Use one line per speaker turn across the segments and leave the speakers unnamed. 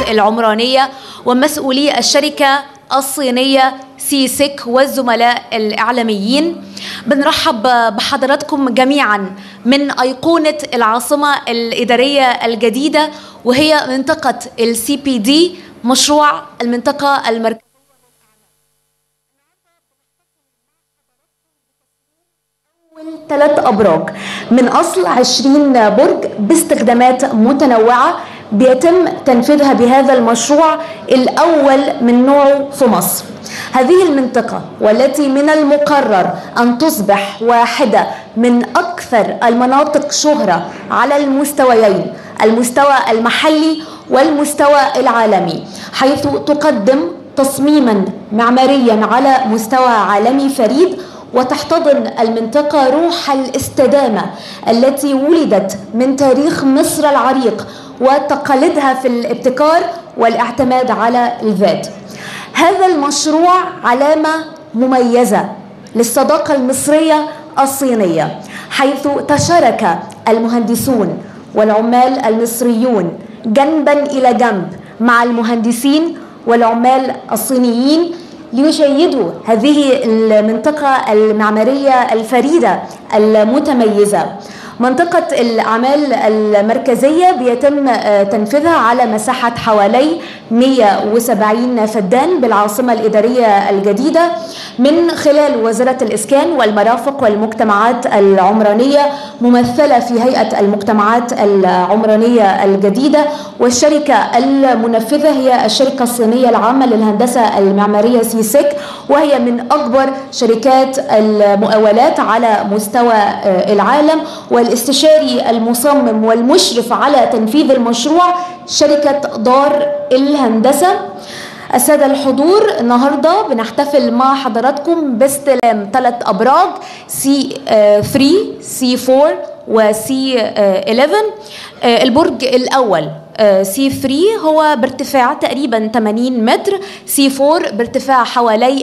العمرانية ومسؤولي الشركة الصينية سيسك والزملاء الإعلاميين بنرحب بحضراتكم جميعا من أيقونة العاصمة الإدارية الجديدة وهي منطقة السي بي دي مشروع المنطقة المركزية ثلاث أبراج من أصل 20 برج باستخدامات متنوعة بيتم تنفيذها بهذا المشروع الأول من نوعه في مصر هذه المنطقة والتي من المقرر أن تصبح واحدة من أكثر المناطق شهرة على المستويين المستوى المحلي والمستوى العالمي حيث تقدم تصميما معماريا على مستوى عالمي فريد وتحتضن المنطقة روح الاستدامة التي ولدت من تاريخ مصر العريق وتقاليدها في الابتكار والاعتماد على الذات. هذا المشروع علامة مميزة للصداقة المصرية الصينية حيث تشارك المهندسون والعمال المصريون جنبا إلى جنب مع المهندسين والعمال الصينيين ليشيدوا هذه المنطقة المعمارية الفريدة المتميزة منطقة الأعمال المركزية بيتم تنفيذها على مساحة حوالي 170 فدان بالعاصمة الإدارية الجديدة من خلال وزارة الإسكان والمرافق والمجتمعات العمرانية ممثلة في هيئة المجتمعات العمرانية الجديدة والشركة المنفذة هي الشركة الصينية العامة للهندسة المعمارية سيسك وهي من أكبر شركات المقاولات على مستوى العالم والاستشاري المصمم والمشرف على تنفيذ المشروع شركة دار الهندسة السادة الحضور النهاردة بنحتفل مع حضراتكم باستلام ثلاث أبراج سي 3 سي 4 وسي 11 البرج الأول سي 3 هو بارتفاع تقريبا 80 متر سي 4 بارتفاع حوالي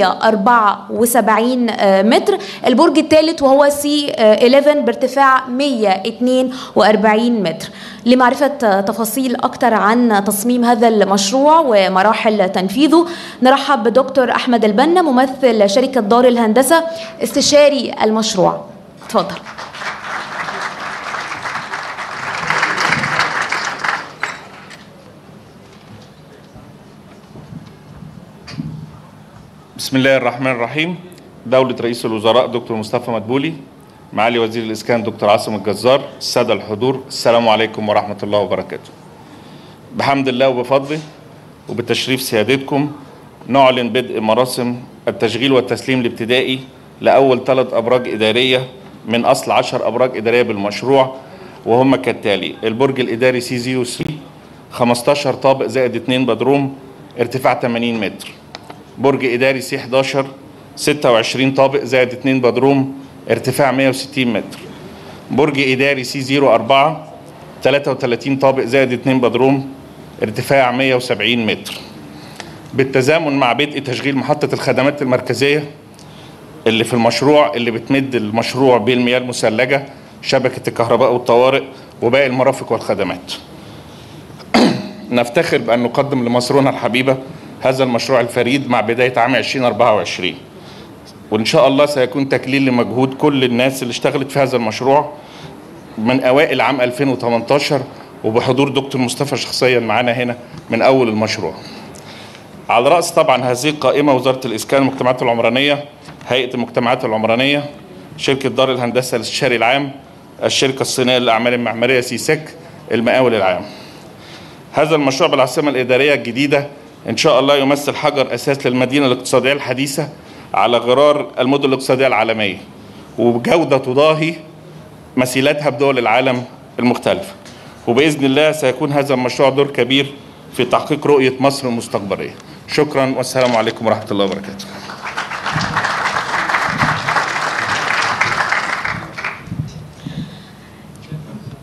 174 متر البرج الثالث وهو سي 11 بارتفاع 142 متر لمعرفة تفاصيل أكثر عن تصميم هذا المشروع ومراحل تنفيذه نرحب بدكتور أحمد البنا ممثل شركة دار الهندسة استشاري المشروع تفضل
بسم الله الرحمن الرحيم دولة رئيس الوزراء دكتور مصطفى مدبولي معالي وزير الإسكان دكتور عاصم الجزار السادة الحضور السلام عليكم ورحمة الله وبركاته بحمد الله وبفضله وبتشريف سيادتكم نعلن بدء مراسم التشغيل والتسليم الابتدائي لأول ثلاث أبراج إدارية من أصل عشر أبراج إدارية بالمشروع وهم كالتالي البرج الإداري سي 03 15 طابق زائد 2 بدروم ارتفاع 80 متر برج إداري سي 11 26 طابق زائد 2 بدروم ارتفاع 160 متر برج إداري سي 04 33 طابق زائد 2 بدروم ارتفاع 170 متر بالتزامن مع بدء تشغيل محطة الخدمات المركزية اللي في المشروع اللي بتمد المشروع بالمياه المثلجة شبكة الكهرباء والطوارئ وباقي المرافق والخدمات نفتخر بأن نقدم لمصرنا الحبيبة هذا المشروع الفريد مع بداية عام 2024 وإن شاء الله سيكون تكليل لمجهود كل الناس اللي اشتغلت في هذا المشروع من أوائل عام 2018 وبحضور دكتور مصطفى شخصيا معانا هنا من أول المشروع على رأس طبعا هذه القائمة وزارة الإسكان والمجتمعات العمرانية هيئة المجتمعات العمرانية شركة دار الهندسة الاستشاري العام الشركة الصينية للأعمال المعمارية سيسك المقاول العام هذا المشروع بالعاصمة الإدارية الجديدة إن شاء الله يمثل حجر أساس للمدينة الاقتصادية الحديثة على غرار المدن الاقتصادية العالمية وبجودة تضاهي مثيلاتها بدول العالم المختلفة وبإذن الله سيكون هذا المشروع دور كبير في تحقيق رؤية مصر المستقبلية شكرا والسلام عليكم ورحمة الله وبركاته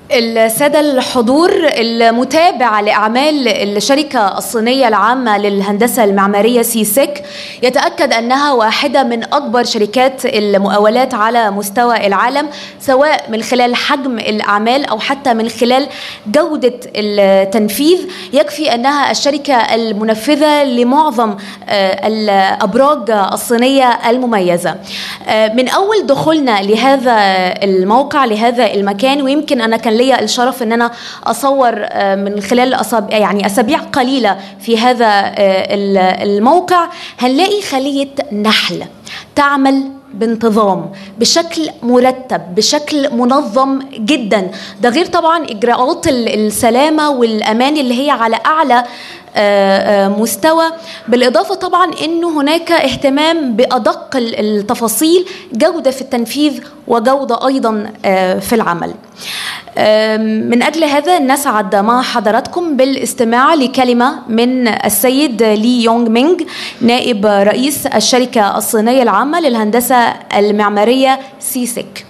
السادة الحضور المتابع لأعمال الشركة الصينية العامة للهندسة المعمارية سيسك يتأكد أنها واحدة من أكبر شركات المقاولات على مستوى العالم سواء من خلال حجم الأعمال أو حتى من خلال جودة التنفيذ يكفي أنها الشركة المنفذة لمعظم الأبراج الصينية المميزة من أول دخولنا لهذا الموقع لهذا المكان ويمكن أنا كان ليا الشرف ان انا اصور من خلال أصاب يعني اسابيع قليله في هذا الموقع هنلاقي خليه نحل تعمل بانتظام بشكل مرتب بشكل منظم جدا ده غير طبعا اجراءات السلامه والامان اللي هي على اعلى مستوى بالإضافة طبعا أنه هناك اهتمام بأدق التفاصيل جودة في التنفيذ وجودة أيضا في العمل من أجل هذا نسعد مع حضراتكم بالاستماع لكلمة من السيد لي يونغ مينغ نائب رئيس الشركة الصينية العامة للهندسة المعمارية سيسك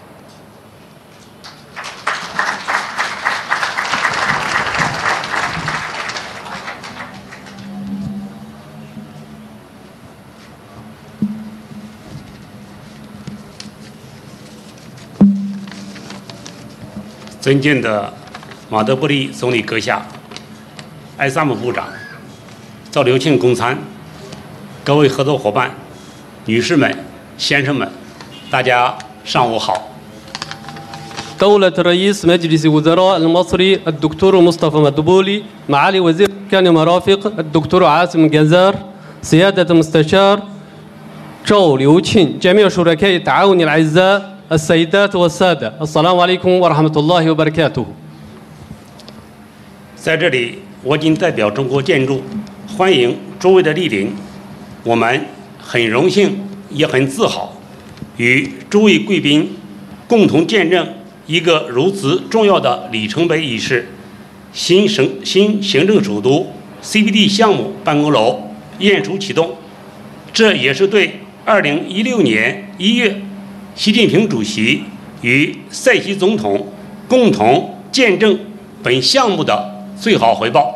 尊敬的马德布利总理阁下、埃萨姆部长、赵留庆公参、各位合作伙伴、女士们、先生们，大家上午好。
دولة رئيس مجلس وزراء المصري الدكتور مصطفى مدبولي معالي وزير كان مرافق الدكتور عاصم جزار سيادة المستشار جو ليوتشين جميع شركاء التعاون الأعزاء السيدات والسادة السلام عليكم ورحمة الله وبركاته
在这里，我谨代表中国建筑欢迎诸位的莅临。我们很荣幸，也很自豪，与诸位贵宾共同见证一个如此重要的里程碑仪式——新省新行政首都 CBD 项目办公楼验收启动。这也是对2016年1月习近平主席与塞西总统共同见证本项目的最好回报。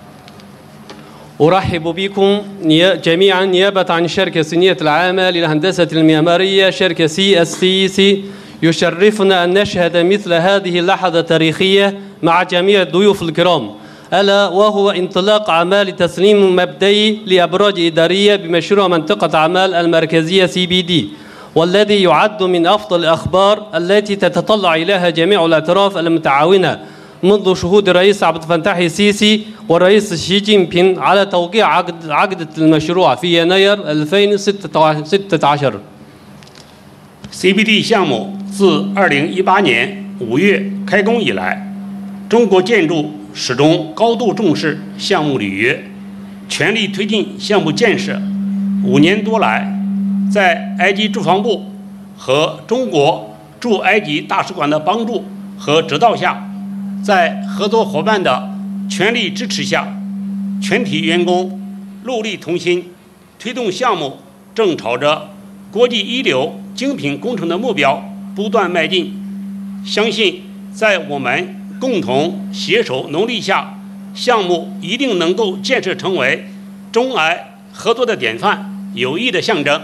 أرحب بكم نيا- جميعا نيابة عن الشركة الصينية العامة للهندسة المعمارية شركة سي اس سي سي يشرفنا أن نشهد مثل هذه اللحظة التاريخية مع جميع الضيوف الكرام ألا وهو انطلاق أعمال تسليم مبدئي لأبراج إدارية بمشروع منطقة أعمال المركزية سي بي دي والذي يعد من أفضل الأخبار التي تتطلع إليها جميع الأطراف المتعاونة منذ شهود الرئيس عبد الفتاح السيسي والرئيس شي جين بين على توقيع عقد عقدة المشروع في يناير 2016
CBD 项目自2018年5月开工以来，中国建筑始终高度重视项目履约，全力推进项目建设。五年多来，在埃及住房部和中国驻埃及大使馆的帮助和指导下，在合作伙伴的全力支持下，全体员工戮力同心，推动项目正朝着国际一流精品工程的目标不断迈进。相信在我们共同携手努力下，项目一定能够建设成为中埃合作的典范、友谊的象征。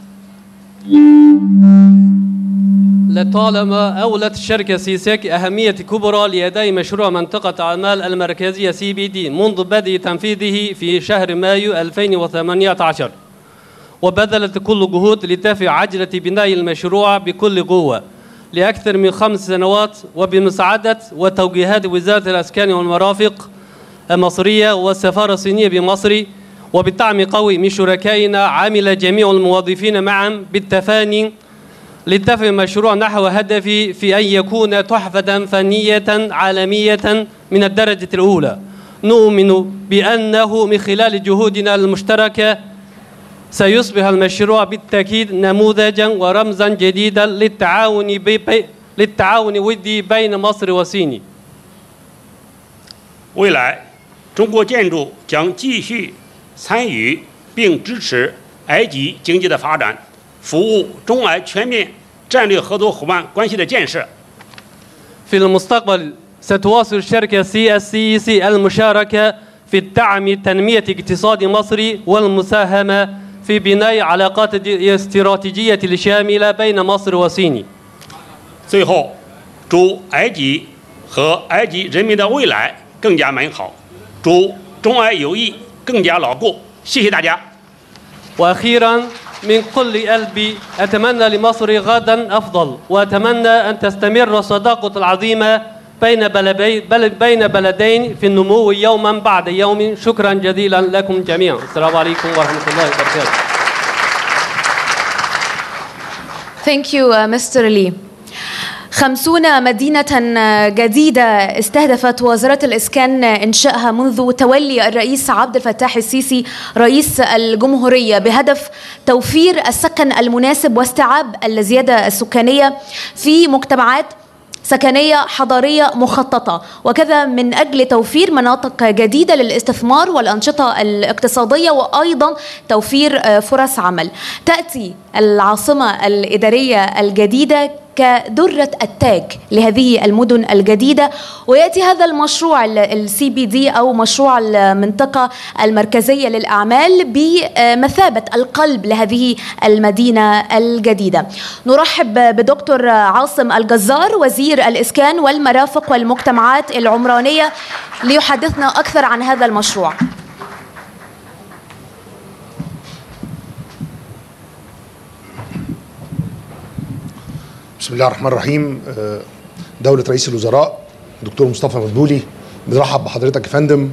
لطالما أولت الشركة سيسك أهمية كبرى لأداء مشروع منطقة أعمال المركزية سي بي دي منذ بدء تنفيذه في شهر مايو 2018 وبذلت كل جهود لدفع عجلة بناء المشروع بكل قوة لأكثر من خمس سنوات وبمساعدة وتوجيهات وزارة الأسكان والمرافق المصرية والسفارة الصينية بمصر وبدعم قوي من شركائنا عمل جميع الموظفين معا بالتفاني للدفع المشروع نحو هدفه في أن يكون تحفة فنية عالمية من الدرجة الأولى نؤمن بأنه من خلال جهودنا المشتركة سيصبح المشروع بالتأكيد نموذجا ورمزا جديدا للتعاون بي بي للتعاون ودي بين مصر وصين
未来，中国建筑将继续参与并支持埃及经济的发展，服务中埃全面战略合作伙伴关系的建设。
في المستقبل ستواصل الشركة سي اس سي سي المشاركة في الدعم تنمية اقتصاد مصر والمساهمة في بناء علاقات الاستراتيجية الشاملة بين مصر وصين
最后，祝埃及和埃及人民的未来更加美好，祝中埃友谊更加牢固。谢谢大家。
وأخيرا من كل قلبي أتمنى لمصر غدا أفضل وأتمنى أن تستمر الصداقة العظيمة بين بلدي بل- بين بلدين في النمو يوما بعد يوم شكرا جزيلا لكم جميعا السلام عليكم ورحمة الله وبركاته
Thank you, uh, Mr. Lee. خمسون مدينة جديدة استهدفت وزارة الإسكان إنشائها منذ تولي الرئيس عبد الفتاح السيسي رئيس الجمهورية بهدف توفير السكن المناسب واستيعاب الزيادة السكانية في مجتمعات سكنية حضارية مخططة وكذا من أجل توفير مناطق جديدة للاستثمار والأنشطة الاقتصادية وأيضا توفير آه، فرص عمل تأتي العاصمة الإدارية الجديدة كدرة التاج لهذه المدن الجديدة ويأتي هذا المشروع السي بي دي أو مشروع المنطقة المركزية للأعمال بمثابة القلب لهذه المدينة الجديدة نرحب بدكتور عاصم الجزار وزير الإسكان والمرافق والمجتمعات العمرانية ليحدثنا أكثر عن هذا المشروع
بسم الله الرحمن الرحيم آه، دولة رئيس الوزراء دكتور مصطفى مدبولي بنرحب بحضرتك يا فندم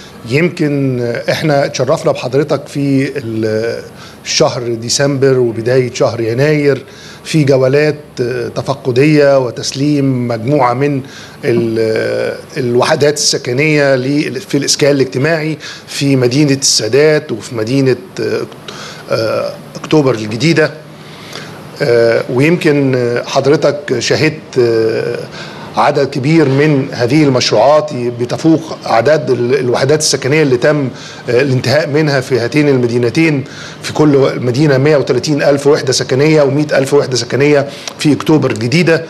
يمكن آه، احنا اتشرفنا بحضرتك في ال- الشهر ديسمبر وبداية شهر يناير في جولات آه، تفقدية وتسليم مجموعة من ال- آه، الوحدات السكنية ل- في الإسكان الاجتماعي في مدينة السادات وفي مدينة آه، آه، أكتوبر الجديدة آه، ويمكن آه، حضرتك شهدت آه، عدد كبير من هذه المشروعات بتفوق اعداد ال- الوحدات السكنيه اللي تم آه، الانتهاء منها في هاتين المدينتين في كل مدينه 130 الف وحده سكنيه و100 الف وحده سكنيه في اكتوبر الجديده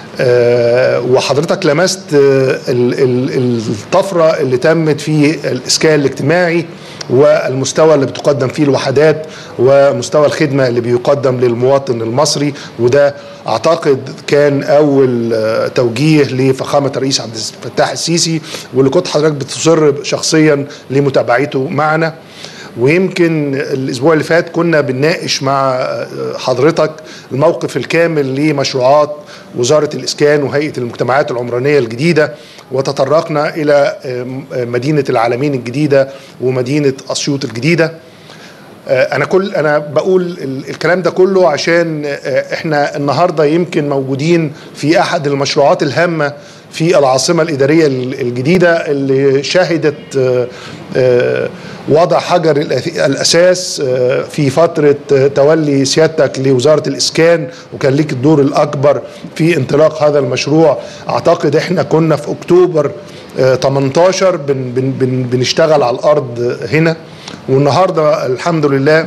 آه، وحضرتك لمست آه، ال- ال- الطفره اللي تمت في الاسكان الاجتماعي والمستوى اللي بتقدم فيه الوحدات ومستوى الخدمه اللي بيقدم للمواطن المصري وده اعتقد كان اول آه، توجيه لفخامه الرئيس عبد الفتاح السيسي واللي كنت حضرتك بتصر شخصيا لمتابعته معنا ويمكن الاسبوع اللي فات كنا بنناقش مع حضرتك الموقف الكامل لمشروعات وزاره الاسكان وهيئه المجتمعات العمرانيه الجديده وتطرقنا الى مدينه العالمين الجديده ومدينه اسيوط الجديده انا كل انا بقول ال- الكلام ده كله عشان آه، احنا النهارده يمكن موجودين في احد المشروعات الهامه في العاصمه الاداريه ال- الجديده اللي شهدت آه، آه، وضع حجر الأث- الاساس آه، في فتره آه، تولي سيادتك لوزاره الاسكان وكان ليك الدور الاكبر في انطلاق هذا المشروع اعتقد احنا كنا في اكتوبر آه، 18 بن بن بن بنشتغل على الارض هنا والنهارده الحمد لله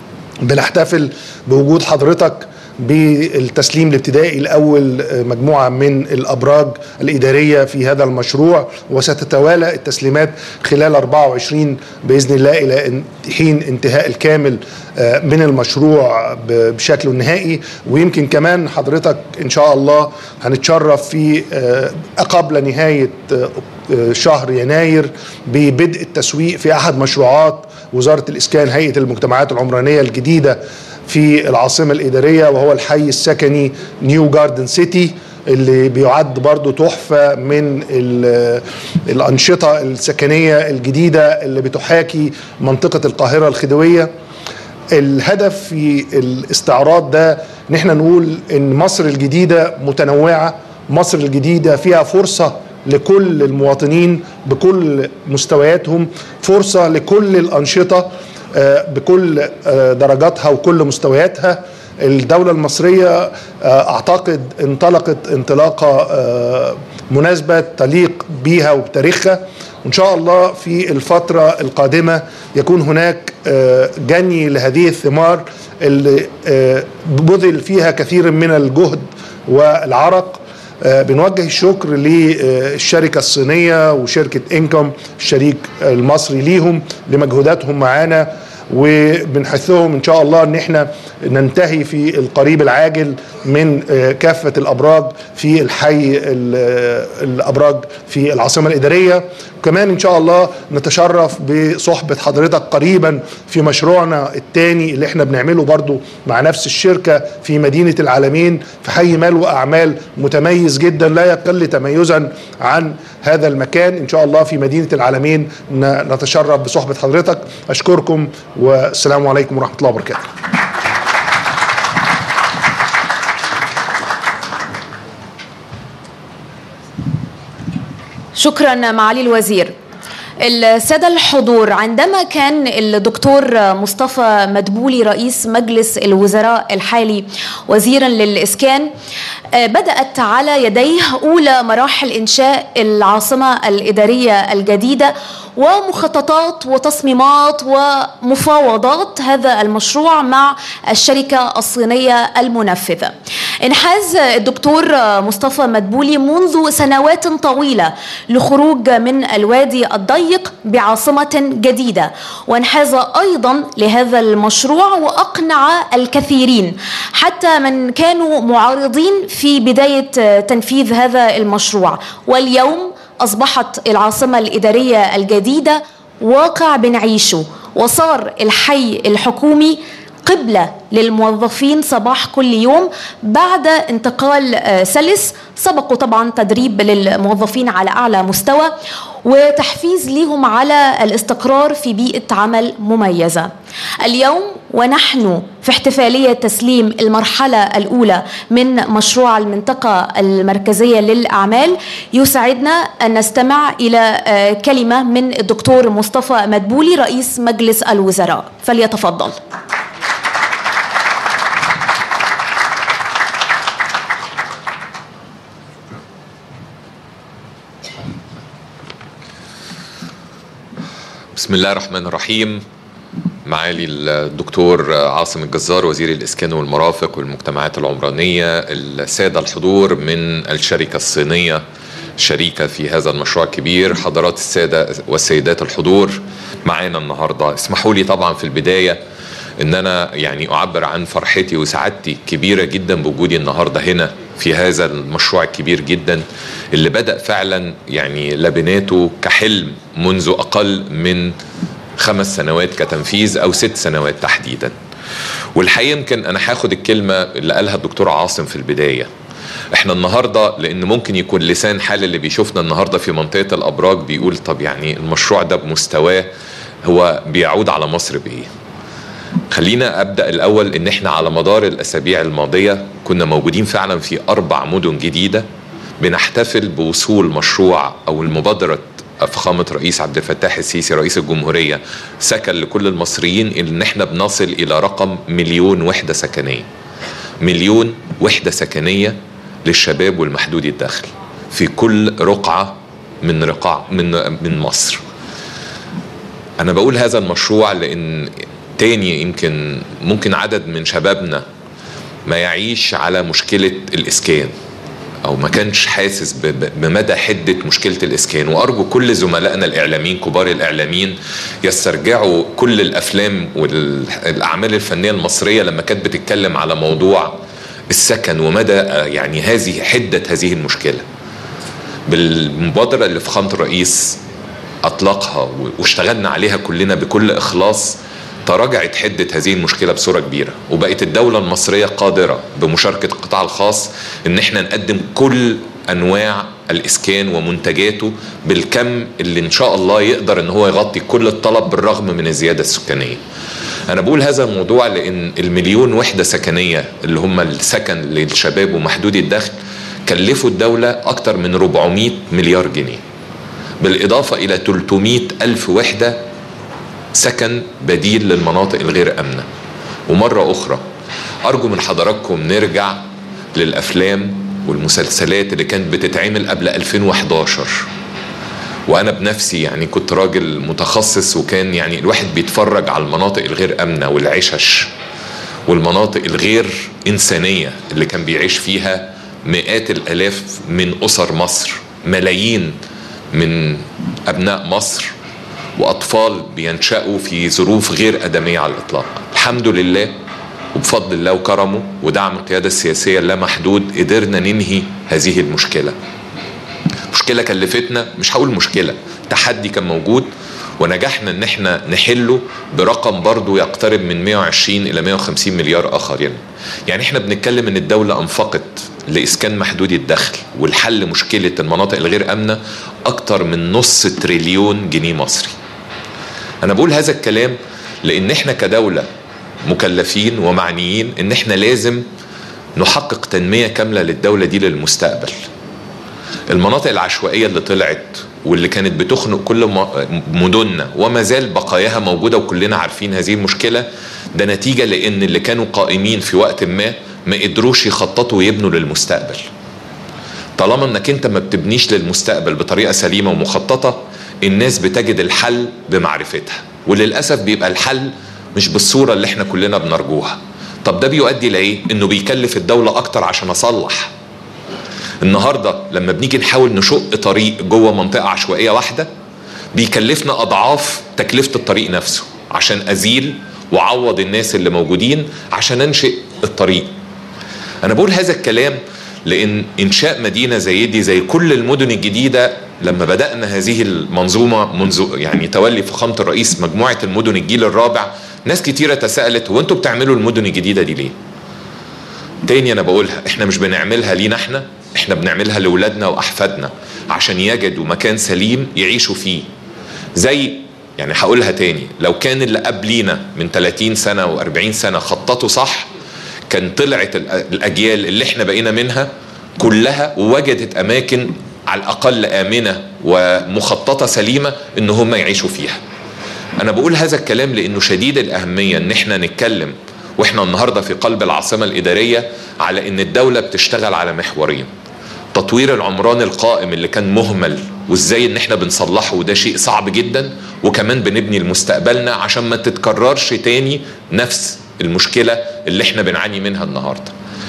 بنحتفل بوجود حضرتك بالتسليم الابتدائي الاول مجموعه من الابراج الاداريه في هذا المشروع وستتوالى التسليمات خلال 24 باذن الله الى ان- حين انتهاء الكامل آه، من المشروع ب- بشكله النهائي ويمكن كمان حضرتك ان شاء الله هنتشرف في آه، قبل نهايه آه، آه، شهر يناير ببدء التسويق في احد مشروعات وزاره الاسكان هيئه المجتمعات العمرانيه الجديده في العاصمه الاداريه وهو الحي السكني نيو جاردن سيتي اللي بيعد برضو تحفة من ال- الأنشطة السكنية الجديدة اللي بتحاكي منطقة القاهرة الخديوية الهدف في الاستعراض ده ان احنا نقول ان مصر الجديده متنوعه مصر الجديده فيها فرصه لكل المواطنين بكل مستوياتهم فرصه لكل الانشطه آه، بكل آه، درجاتها وكل مستوياتها الدولة المصرية آه، أعتقد انطلقت انطلاقة آه، مناسبة تليق بيها وبتاريخها وإن شاء الله في الفترة القادمة يكون هناك آه، جني لهذه الثمار اللي آه، بذل فيها كثير من الجهد والعرق آه، بنوجه الشكر للشركة الصينية وشركة انكم الشريك المصري ليهم لمجهوداتهم معانا وبنحثهم ان شاء الله ان احنا ننتهي في القريب العاجل من آه، كافه الابراج في الحي ال- آه، الابراج في العاصمه الاداريه وكمان ان شاء الله نتشرف بصحبه حضرتك قريبا في مشروعنا الثاني اللي احنا بنعمله برضو مع نفس الشركه في مدينه العالمين في حي مال واعمال متميز جدا لا يقل تميزا عن هذا المكان ان شاء الله في مدينه العالمين ن- نتشرف بصحبه حضرتك اشكركم والسلام عليكم ورحمه الله وبركاته
شكرا معالي الوزير السادة الحضور عندما كان الدكتور مصطفى مدبولي رئيس مجلس الوزراء الحالي وزيرا للإسكان آه، بدأت على يديه أولى مراحل إنشاء العاصمة الإدارية الجديدة ومخططات وتصميمات ومفاوضات هذا المشروع مع الشركة الصينية المنفذة انحاز الدكتور مصطفى مدبولي منذ سنوات طويلة لخروج من الوادي الضيق بعاصمة جديدة وانحاز أيضا لهذا المشروع وأقنع الكثيرين حتى من كانوا معارضين في بداية تنفيذ هذا المشروع واليوم أصبحت العاصمة الإدارية الجديدة واقع بنعيشه وصار الحي الحكومي قبلة للموظفين صباح كل يوم بعد انتقال آه، سلس سبقوا طبعا تدريب للموظفين على أعلى مستوى وتحفيز لهم على الاستقرار في بيئة عمل مميزة اليوم ونحن في احتفالية تسليم المرحلة الأولى من مشروع المنطقة المركزية للأعمال يسعدنا أن نستمع إلى آه، كلمة من الدكتور مصطفى مدبولي رئيس مجلس الوزراء فليتفضل
بسم الله الرحمن الرحيم معالي الدكتور عاصم الجزار وزير الإسكان والمرافق والمجتمعات العمرانية السادة الحضور من الشركة الصينية شريكة في هذا المشروع الكبير حضرات السادة والسيدات الحضور معانا النهاردة اسمحوا لي طبعا في البداية ان انا يعني اعبر عن فرحتي وسعادتي كبيرة جدا بوجودي النهاردة هنا في هذا المشروع الكبير جدا اللي بدأ فعلا يعني لبناته كحلم منذ اقل من خمس سنوات كتنفيذ او ست سنوات تحديدا والحقيقه يمكن انا هاخد الكلمه اللي قالها الدكتور عاصم في البدايه احنا النهارده لان ممكن يكون لسان حال اللي بيشوفنا النهارده في منطقه الابراج بيقول طب يعني المشروع ده بمستواه هو بيعود على مصر بايه خلينا ابدا الاول ان احنا على مدار الاسابيع الماضيه كنا موجودين فعلا في اربع مدن جديده بنحتفل بوصول مشروع او المبادره فخامه رئيس عبد الفتاح السيسي رئيس الجمهوريه سكن لكل المصريين ان احنا بنصل الى رقم مليون وحده سكنيه مليون وحده سكنيه للشباب والمحدودي الدخل في كل رقعه من رقاع من من مصر انا بقول هذا المشروع لان تاني يمكن ممكن عدد من شبابنا ما يعيش على مشكله الاسكان او ما كانش حاسس ب- ب- بمدى حده مشكله الاسكان وارجو كل زملائنا الاعلاميين كبار الاعلاميين يسترجعوا كل الافلام والاعمال الفنيه المصريه لما كانت بتتكلم على موضوع السكن ومدى آه، يعني هذه حده هذه المشكله بالمبادره اللي فخامه الرئيس اطلقها و- واشتغلنا عليها كلنا بكل اخلاص تراجعت حده هذه المشكله بصوره كبيره وبقت الدوله المصريه قادره بمشاركه القطاع الخاص ان احنا نقدم كل انواع الاسكان ومنتجاته بالكم اللي ان شاء الله يقدر ان هو يغطي كل الطلب بالرغم من الزياده السكانيه انا بقول هذا الموضوع لان المليون وحده سكنيه اللي هم السكن للشباب ومحدودي الدخل كلفوا الدوله اكثر من 400 مليار جنيه بالإضافة إلى 300 ألف وحدة سكن بديل للمناطق الغير أمنة ومرة أخرى أرجو من حضراتكم نرجع للأفلام والمسلسلات اللي كانت بتتعمل قبل 2011 وانا بنفسي يعني كنت راجل متخصص وكان يعني الواحد بيتفرج على المناطق الغير امنه والعشش والمناطق الغير انسانيه اللي كان بيعيش فيها مئات الالاف من اسر مصر ملايين من ابناء مصر واطفال بينشأوا في ظروف غير ادميه على الاطلاق الحمد لله وبفضل الله وكرمه ودعم القياده السياسيه اللامحدود قدرنا ننهي هذه المشكله مشكله كلفتنا مش هقول مشكله تحدي كان موجود ونجحنا ان احنا نحله برقم برضو يقترب من 120 الى 150 مليار اخر يعني يعني احنا بنتكلم ان الدوله انفقت لاسكان محدود الدخل والحل مشكله المناطق الغير امنه اكتر من نص تريليون جنيه مصري انا بقول هذا الكلام لان احنا كدوله مكلفين ومعنيين ان احنا لازم نحقق تنميه كامله للدوله دي للمستقبل المناطق العشوائيه اللي طلعت واللي كانت بتخنق كل مدننا وما زال بقاياها موجوده وكلنا عارفين هذه المشكله ده نتيجه لان اللي كانوا قائمين في وقت ما ما قدروش يخططوا ويبنوا للمستقبل طالما انك انت ما بتبنيش للمستقبل بطريقه سليمه ومخططه الناس بتجد الحل بمعرفتها وللاسف بيبقى الحل مش بالصوره اللي احنا كلنا بنرجوها طب ده بيؤدي لايه انه بيكلف الدوله اكتر عشان اصلح النهارده لما بنيجي نحاول نشق طريق جوه منطقه عشوائيه واحده بيكلفنا اضعاف تكلفه الطريق نفسه عشان ازيل وعوض الناس اللي موجودين عشان انشئ الطريق انا بقول هذا الكلام لان انشاء مدينه زي دي زي كل المدن الجديده لما بدانا هذه المنظومه منذ يعني تولي فخامه الرئيس مجموعه المدن الجيل الرابع ناس كتيره تساءلت هو انتوا بتعملوا المدن الجديده دي ليه تاني انا بقولها احنا مش بنعملها لينا احنا احنا بنعملها لاولادنا واحفادنا عشان يجدوا مكان سليم يعيشوا فيه زي يعني هقولها تاني لو كان اللي قبلينا من 30 سنه و40 سنه خططوا صح كان طلعت الاجيال اللي احنا بقينا منها كلها ووجدت اماكن على الاقل امنه ومخططه سليمه ان هم يعيشوا فيها انا بقول هذا الكلام لانه شديد الاهميه ان احنا نتكلم واحنا النهارده في قلب العاصمه الاداريه على ان الدوله بتشتغل على محورين تطوير العمران القائم اللي كان مهمل وازاي ان احنا بنصلحه وده شيء صعب جدا وكمان بنبني لمستقبلنا عشان ما تتكررش تاني نفس المشكله اللي احنا بنعاني منها النهارده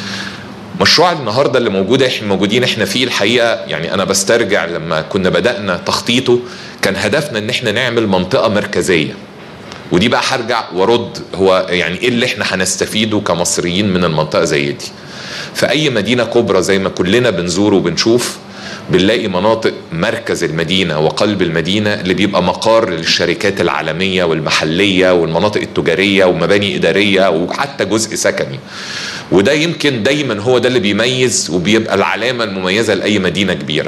مشروع النهارده اللي موجود احنا موجودين احنا فيه الحقيقه يعني انا بسترجع لما كنا بدانا تخطيطه كان هدفنا ان احنا نعمل منطقه مركزيه ودي بقى هرجع وارد هو يعني ايه اللي احنا هنستفيده كمصريين من المنطقه زي دي في اي مدينه كبرى زي ما كلنا بنزور وبنشوف بنلاقي مناطق مركز المدينة وقلب المدينة اللي بيبقى مقار للشركات العالمية والمحلية والمناطق التجارية ومباني إدارية وحتى جزء سكني وده يمكن دايما هو ده اللي بيميز وبيبقى العلامة المميزة لأي مدينة كبيرة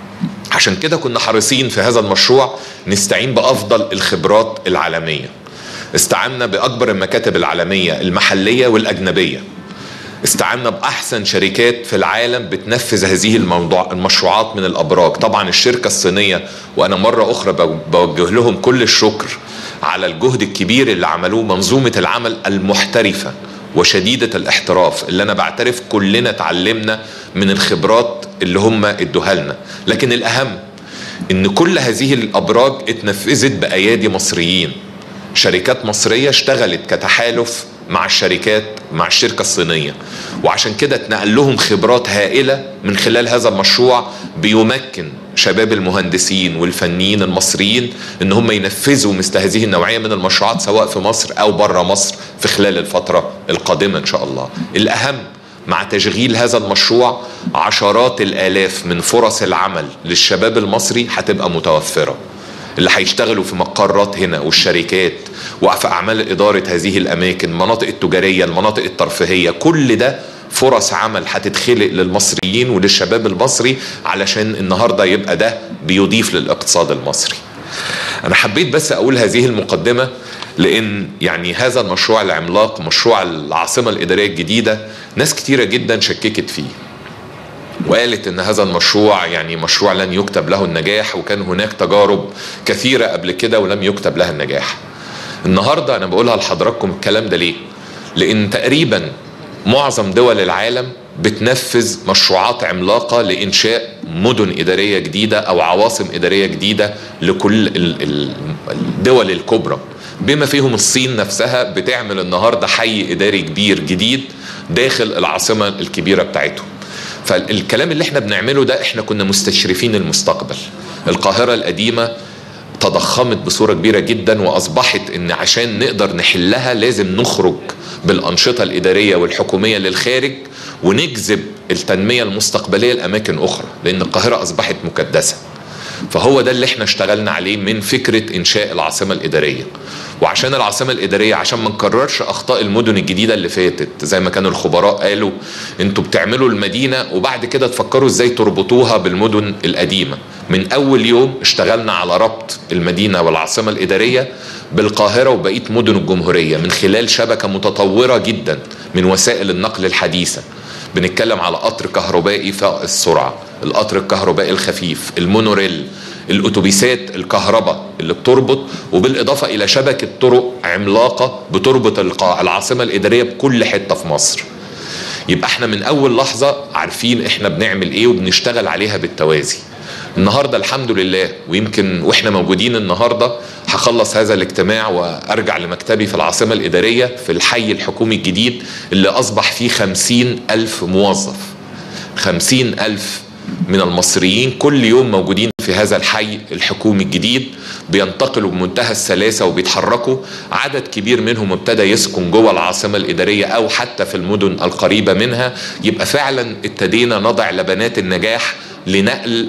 عشان كده كنا حريصين في هذا المشروع نستعين بأفضل الخبرات العالمية استعنا بأكبر المكاتب العالمية المحلية والأجنبية استعنا باحسن شركات في العالم بتنفذ هذه الموضوع المشروعات من الابراج طبعا الشركه الصينيه وانا مره اخرى بوجه لهم كل الشكر على الجهد الكبير اللي عملوه منظومه العمل المحترفه وشديده الاحتراف اللي انا بعترف كلنا اتعلمنا من الخبرات اللي هم ادوها لنا لكن الاهم ان كل هذه الابراج اتنفذت بايادي مصريين شركات مصريه اشتغلت كتحالف مع الشركات مع الشركة الصينية وعشان كده اتنقل لهم خبرات هائلة من خلال هذا المشروع بيمكن شباب المهندسين والفنيين المصريين ان هم ينفذوا مثل هذه النوعية من المشروعات سواء في مصر او بره مصر في خلال الفترة القادمة ان شاء الله الاهم مع تشغيل هذا المشروع عشرات الالاف من فرص العمل للشباب المصري هتبقى متوفره اللي هيشتغلوا في مقرات هنا والشركات وفي اعمال اداره هذه الاماكن المناطق التجاريه المناطق الترفيهيه كل ده فرص عمل هتتخلق للمصريين وللشباب المصري علشان النهارده يبقى ده بيضيف للاقتصاد المصري انا حبيت بس اقول هذه المقدمه لان يعني هذا المشروع العملاق مشروع العاصمه الاداريه الجديده ناس كتيره جدا شككت فيه وقالت ان هذا المشروع يعني مشروع لن يكتب له النجاح وكان هناك تجارب كثيره قبل كده ولم يكتب لها النجاح. النهارده انا بقولها لحضراتكم الكلام ده ليه؟ لان تقريبا معظم دول العالم بتنفذ مشروعات عملاقه لانشاء مدن اداريه جديده او عواصم اداريه جديده لكل الدول الكبرى بما فيهم الصين نفسها بتعمل النهارده حي اداري كبير جديد داخل العاصمه الكبيره بتاعتهم. فالكلام اللي احنا بنعمله ده احنا كنا مستشرفين المستقبل القاهرة القديمة تضخمت بصورة كبيرة جدا وأصبحت إن عشان نقدر نحلها لازم نخرج بالأنشطة الإدارية والحكومية للخارج ونجذب التنمية المستقبلية لأماكن أخرى لأن القاهرة أصبحت مكدسة فهو ده اللي احنا اشتغلنا عليه من فكرة إنشاء العاصمة الإدارية وعشان العاصمة الإدارية عشان ما نكررش أخطاء المدن الجديدة اللي فاتت زي ما كانوا الخبراء قالوا انتوا بتعملوا المدينة وبعد كده تفكروا ازاي تربطوها بالمدن القديمة من أول يوم اشتغلنا على ربط المدينة والعاصمة الإدارية بالقاهرة وبقية مدن الجمهورية من خلال شبكة متطورة جدا من وسائل النقل الحديثة بنتكلم على قطر كهربائي فائق السرعة القطر الكهربائي الخفيف المونوريل الاتوبيسات الكهرباء اللي بتربط وبالاضافه الى شبكه طرق عملاقه بتربط العاصمه الاداريه بكل حته في مصر. يبقى احنا من اول لحظه عارفين احنا بنعمل ايه وبنشتغل عليها بالتوازي. النهارده الحمد لله ويمكن واحنا موجودين النهارده هخلص هذا الاجتماع وارجع لمكتبي في العاصمه الاداريه في الحي الحكومي الجديد اللي اصبح فيه خمسين الف موظف. خمسين ألف من المصريين كل يوم موجودين في هذا الحي الحكومي الجديد بينتقلوا بمنتهى السلاسة وبيتحركوا عدد كبير منهم ابتدى يسكن جوه العاصمة الإدارية أو حتى في المدن القريبة منها يبقى فعلا ابتدينا نضع لبنات النجاح لنقل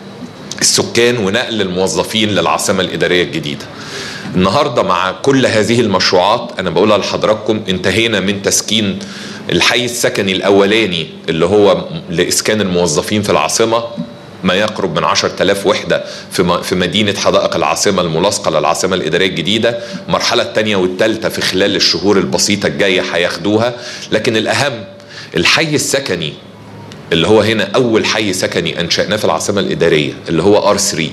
السكان ونقل الموظفين للعاصمة الإدارية الجديدة النهاردة مع كل هذه المشروعات أنا بقولها لحضراتكم انتهينا من تسكين الحي السكني الأولاني اللي هو لإسكان الموظفين في العاصمة ما يقرب من 10000 وحدة في في مدينة حدائق العاصمة الملاصقة للعاصمة الإدارية الجديدة المرحلة الثانية والثالثة في خلال الشهور البسيطة الجاية هياخدوها لكن الأهم الحي السكني اللي هو هنا أول حي سكني أنشأناه في العاصمة الإدارية اللي هو ار 3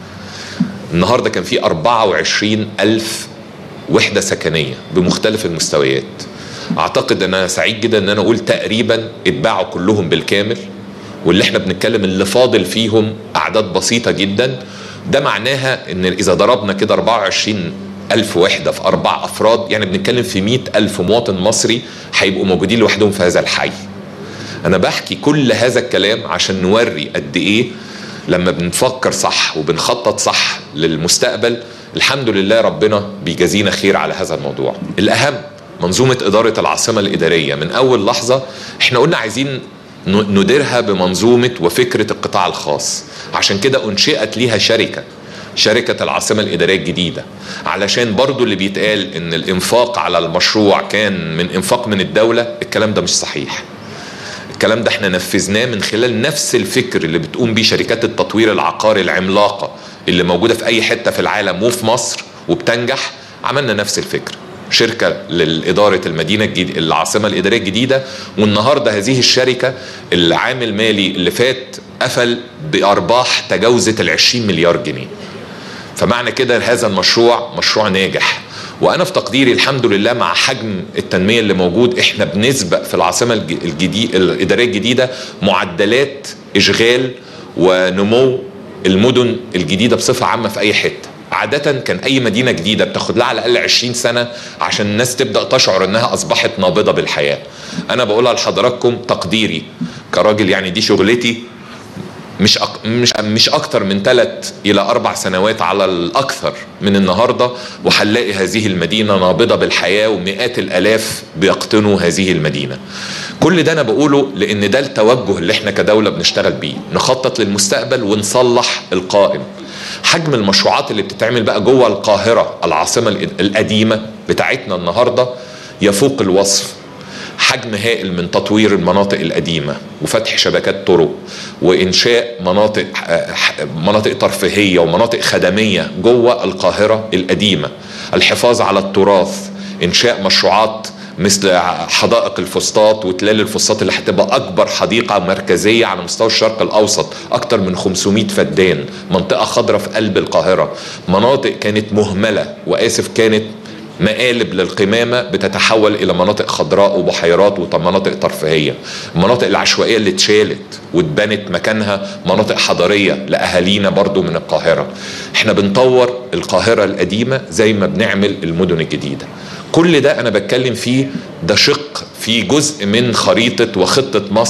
النهاردة كان في 24 ألف وحدة سكنية بمختلف المستويات اعتقد ان انا سعيد جدا ان انا اقول تقريبا اتباعوا كلهم بالكامل واللي احنا بنتكلم اللي فاضل فيهم اعداد بسيطه جدا ده معناها ان اذا ضربنا كده 24 ألف وحدة في أربع أفراد يعني بنتكلم في 100 ألف مواطن مصري هيبقوا موجودين لوحدهم في هذا الحي أنا بحكي كل هذا الكلام عشان نوري قد إيه لما بنفكر صح وبنخطط صح للمستقبل الحمد لله ربنا بيجازينا خير على هذا الموضوع الأهم منظومة إدارة العاصمة الإدارية من أول لحظة احنا قلنا عايزين نديرها بمنظومة وفكرة القطاع الخاص عشان كده أنشئت ليها شركة شركة العاصمة الإدارية الجديدة علشان برضو اللي بيتقال إن الإنفاق على المشروع كان من إنفاق من الدولة الكلام ده مش صحيح الكلام ده احنا نفذناه من خلال نفس الفكر اللي بتقوم بيه شركات التطوير العقاري العملاقة اللي موجودة في أي حتة في العالم وفي مصر وبتنجح عملنا نفس الفكر شركة لإدارة المدينة الجديدة العاصمة الإدارية الجديدة والنهاردة هذه الشركة العام المالي اللي فات قفل بأرباح تجاوزت ال 20 مليار جنيه فمعنى كده هذا المشروع مشروع ناجح وانا في تقديري الحمد لله مع حجم التنميه اللي موجود احنا بنسبق في العاصمه الجديد الاداريه الجديده معدلات اشغال ونمو المدن الجديده بصفه عامه في اي حته عادة كان أي مدينة جديدة بتاخد لها على الأقل 20 سنة عشان الناس تبدأ تشعر إنها أصبحت نابضة بالحياة. أنا بقولها لحضراتكم تقديري كراجل يعني دي شغلتي مش أك... مش مش اكتر من ثلاث الى اربع سنوات على الاكثر من النهارده وهنلاقي هذه المدينه نابضه بالحياه ومئات الالاف بيقطنوا هذه المدينه. كل ده انا بقوله لان ده التوجه اللي احنا كدوله بنشتغل بيه، نخطط للمستقبل ونصلح القائم. حجم المشروعات اللي بتتعمل بقى جوه القاهره العاصمه القديمه بتاعتنا النهارده يفوق الوصف حجم هائل من تطوير المناطق القديمه وفتح شبكات طرق وانشاء مناطق مناطق ترفيهيه ومناطق خدميه جوه القاهره القديمه الحفاظ على التراث انشاء مشروعات مثل حدائق الفسطاط وتلال الفسطاط اللي هتبقى اكبر حديقه مركزيه على مستوى الشرق الاوسط اكتر من 500 فدان منطقه خضراء في قلب القاهره مناطق كانت مهمله واسف كانت مقالب للقمامة بتتحول إلى مناطق خضراء وبحيرات ومناطق ترفيهية المناطق العشوائية اللي اتشالت واتبنت مكانها مناطق حضرية لأهالينا برضو من القاهرة احنا بنطور القاهرة القديمة زي ما بنعمل المدن الجديدة كل ده أنا بتكلم فيه ده شق في جزء من خريطة وخطة مصر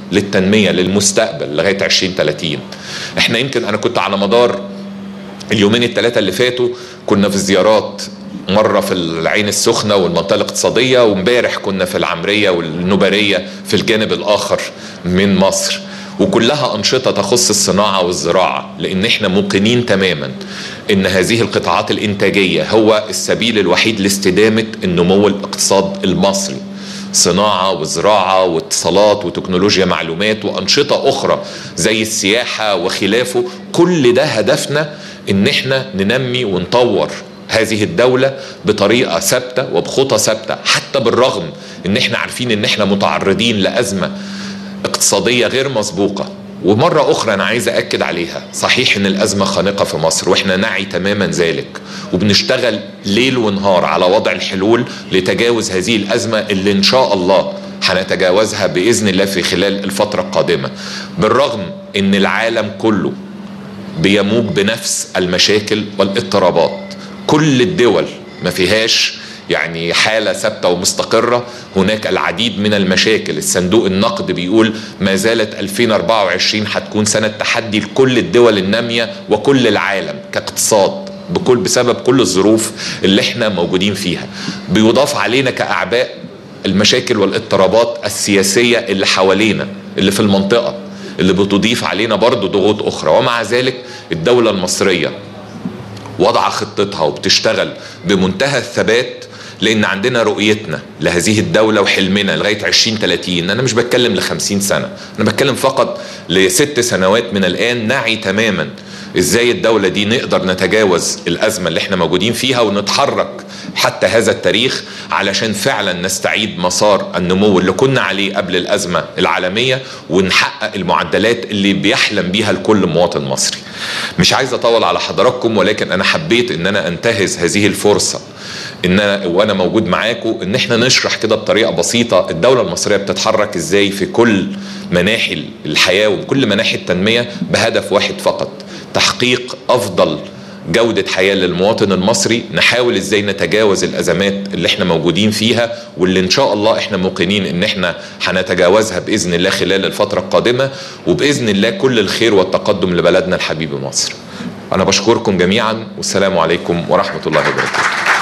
للتنميه للمستقبل لغايه 2030 احنا يمكن انا كنت على مدار اليومين الثلاثه اللي فاتوا كنا في زيارات مره في العين السخنه والمنطقه الاقتصاديه وامبارح كنا في العمريه والنوباريه في الجانب الاخر من مصر وكلها أنشطة تخص الصناعة والزراعة لأن احنا موقنين تماما أن هذه القطاعات الإنتاجية هو السبيل الوحيد لاستدامة النمو الاقتصاد المصري صناعة وزراعة واتصالات وتكنولوجيا معلومات وأنشطة أخرى زي السياحة وخلافه كل ده هدفنا ان احنا ننمي ونطور هذه الدولة بطريقة ثابتة وبخطى ثابتة حتى بالرغم ان احنا عارفين ان احنا متعرضين لأزمة اقتصادية غير مسبوقة ومرة أخرى أنا عايز أكد عليها صحيح إن الأزمة خانقة في مصر وإحنا نعي تماما ذلك وبنشتغل ليل ونهار على وضع الحلول لتجاوز هذه الأزمة اللي إن شاء الله هنتجاوزها بإذن الله في خلال الفترة القادمة بالرغم إن العالم كله بيموج بنفس المشاكل والاضطرابات كل الدول ما فيهاش يعني حالة ثابتة ومستقرة هناك العديد من المشاكل الصندوق النقد بيقول ما زالت 2024 هتكون سنة تحدي لكل الدول النامية وكل العالم كاقتصاد بكل بسبب كل الظروف اللي احنا موجودين فيها بيضاف علينا كأعباء المشاكل والاضطرابات السياسية اللي حوالينا اللي في المنطقة اللي بتضيف علينا برضو ضغوط أخرى ومع ذلك الدولة المصرية وضع خطتها وبتشتغل بمنتهى الثبات لان عندنا رؤيتنا لهذه الدوله وحلمنا لغايه 2030 انا مش بتكلم ل 50 سنه انا بتكلم فقط لست سنوات من الان نعي تماما ازاي الدولة دي نقدر نتجاوز الأزمة اللي احنا موجودين فيها ونتحرك حتى هذا التاريخ علشان فعلا نستعيد مسار النمو اللي كنا عليه قبل الأزمة العالمية ونحقق المعدلات اللي بيحلم بيها لكل مواطن مصري مش عايز أطول على حضراتكم ولكن أنا حبيت أن أنا أنتهز هذه الفرصة ان انا وانا موجود معاكم ان احنا نشرح كده بطريقه بسيطه الدوله المصريه بتتحرك ازاي في كل مناحي الحياه وكل مناحي التنميه بهدف واحد فقط تحقيق افضل جودة حياة للمواطن المصري نحاول ازاي نتجاوز الازمات اللي احنا موجودين فيها واللي ان شاء الله احنا موقنين ان احنا هنتجاوزها باذن الله خلال الفترة القادمة وباذن الله كل الخير والتقدم لبلدنا الحبيب مصر انا بشكركم جميعا والسلام عليكم ورحمة الله وبركاته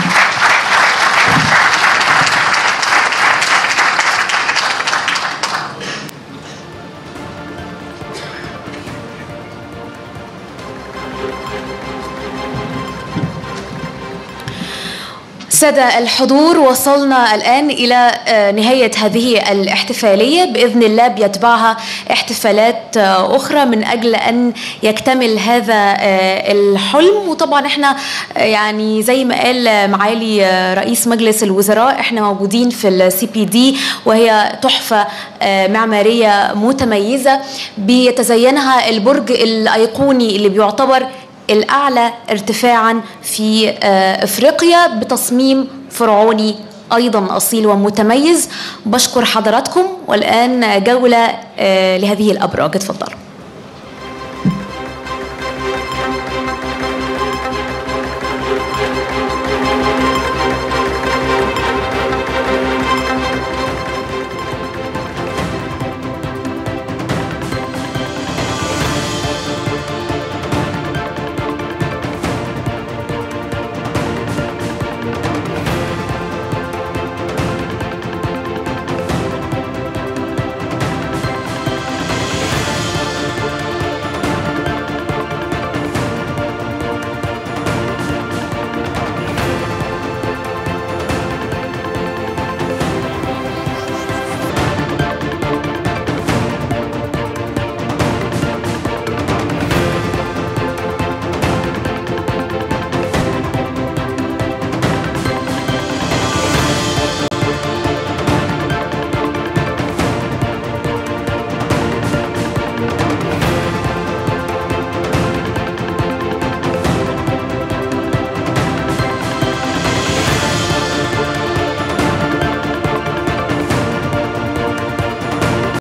سادة الحضور وصلنا الآن إلى نهاية هذه الاحتفالية بإذن الله بيتبعها احتفالات أخرى من أجل أن يكتمل هذا الحلم وطبعا احنا يعني زي ما قال معالي رئيس مجلس الوزراء احنا موجودين في السي بي دي وهي تحفة معمارية متميزة بيتزينها البرج الأيقوني اللي بيعتبر الأعلى ارتفاعا في أفريقيا بتصميم فرعوني أيضا أصيل ومتميز بشكر حضراتكم والآن جولة لهذه الأبراج اتفضلوا